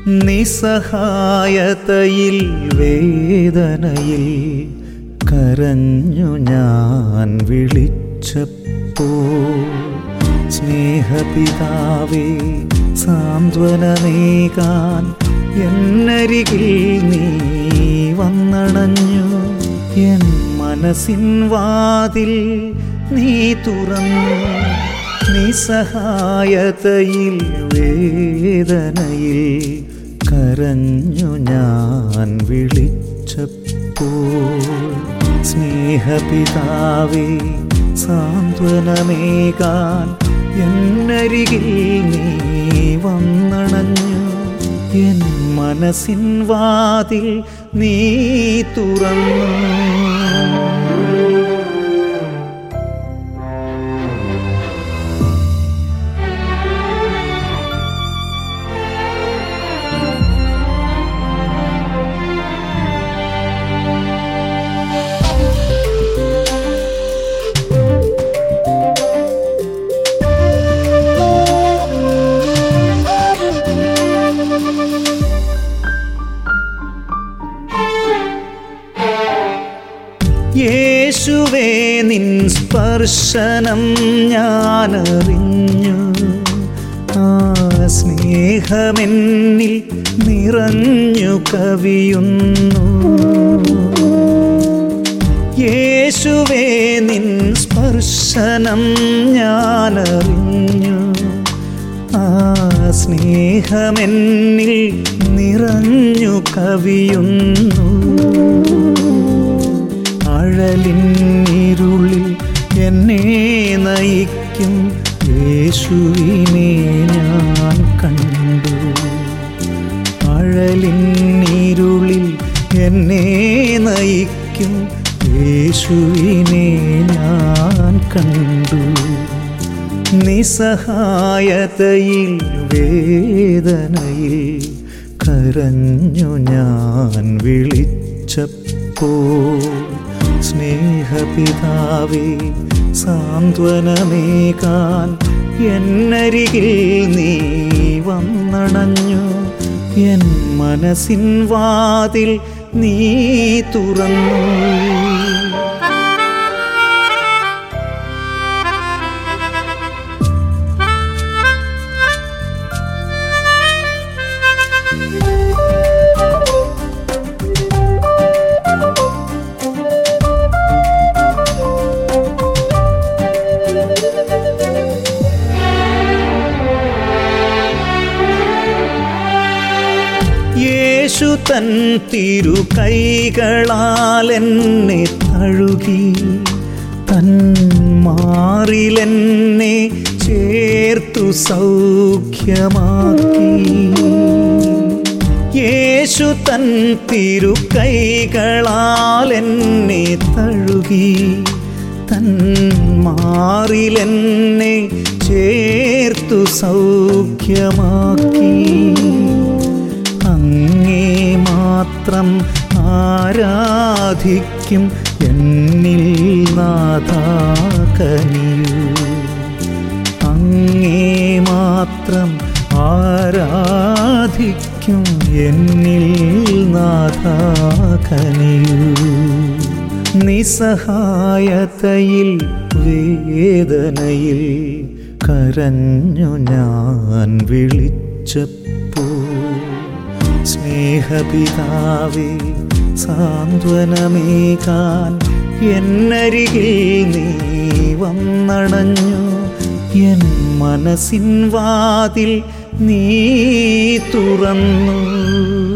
നിസ്സഹായതയിൽ വേദനയിൽ കരഞ്ഞു ഞാൻ വിളിച്ചപ്പോൾ സ്നേഹപിതാവേ സാന്ത്വനമേകാൻ എന്നരികിൽ നീ വന്നണഞ്ഞു എൻ മനസ്സിൻ വാതിൽ നീ തുറന്നു നിസ്സഹായതയിൽ വേദനയിൽ കരഞ്ഞു ഞാൻ വിളിച്ചപ്പോൾ സ്നേഹപിതാവേ സാന്ത്വനമേകാൻ എന്നരികിൽ നീ വന്നണഞ്ഞു എൻ മനസ്സിൻ വാതിൽ നീ തുറന്നു യേശുവേ നിൻ സ്പർശനം ഞാനറിഞ്ഞു ആ സ്നേഹമെന്നിൽ നിറഞ്ഞു കവിയുന്നു യേശുവേ നിൻ സ്പർശനം ഞാനറിഞ്ഞു ആ സ്നേഹമെന്നിൽ നിറഞ്ഞു കവിയുന്നു അഴലിൻ ഇരുളിൽ എന്നെ നയിക്കും യേശുവിനെ ഞാൻ കണ്ടു അഴലിൻ ഇരുളിൽ എന്നെ നയിക്കും യേശുവിനെ ഞാൻ കണ്ടു നിസ്സഹായതയിൽ വേദനയിൽ കരഞ്ഞു ഞാൻ വിളിച്ചപ്പോൾ സ്നേഹപിതാവേ സാന്ത്വനമേകാൻ എന്നരികിൽ നീ വന്നണഞ്ഞു എൻ മനസ്സിൻ വാതിൽ നീ തുറന്നു യേശു തൻ തിരു കൈകളാൽ എന്നെ തഴുകി തൻ മാറിലെന്നെ ചേർത്തു സൗഖ്യമാക്കി യേശു തൻ തിരു കൈകളാൽ എന്നെ തഴുകി തൻ മാറിലെന്നെ ചേർത്തു സൗഖ്യമാക്കി അങ്ങേ മാത്രം ആരാധിക്കും എന്നിൽ നാഥാകനിയൂ അങ്ങേ മാത്രം ആരാധിക്കും എന്നിൽ നാഥാകനിയൂ നിസ്സഹായതയിൽ വേദനയിൽ കരഞ്ഞു ഞാൻ വിളിച്ചപ്പോൾ സ്നേഹപിതാവേ സാന്ത്വനമേകാൻ എന്നരികിൽ നീ വന്നണഞ്ഞു എൻ മനസ്സിൻ വാതിൽ നീ തുറന്നു